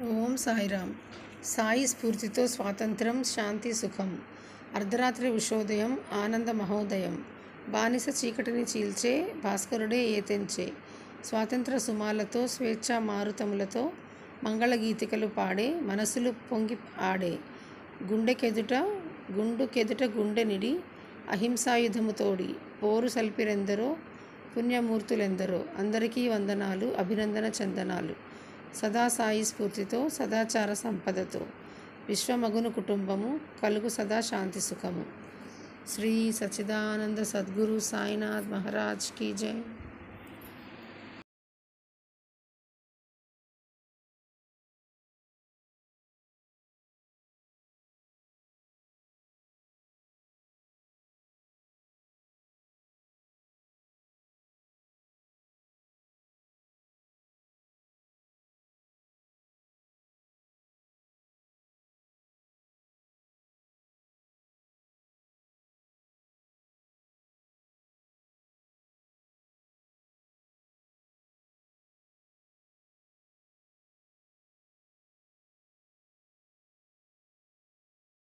ఓం సాయిరామ్ సాయి స్ఫూర్తితో స్వాతంత్రం శాంతి సుఖం అర్ధరాత్రి ఉషోదయం ఆనంద మహోదయం బానిస చీకటిని చీల్చే భాస్కరుడే ఏతెంచే స్వాతంత్ర సుమాలతో స్వేచ్ఛా మారుతములతో మంగళగీతికలు పాడే మనసులు పొంగి ఆడే గుండెకెదుట గుండుకెదుట గుండె నిడి అహింసాయుధముతోడి పోరు సల్పిరెందరో పుణ్యమూర్తులెందరో అందరికీ వందనాలు అభినందన చందనాలు సదా సాయి స్ఫూర్తితో సదాచార సంపదతో విశ్వమగును కుటుంబము కలుగు సదా శాంతి సుఖము శ్రీ సచిదానంద సద్గురు సాయినాథ్ మహారాజ్ కీ జై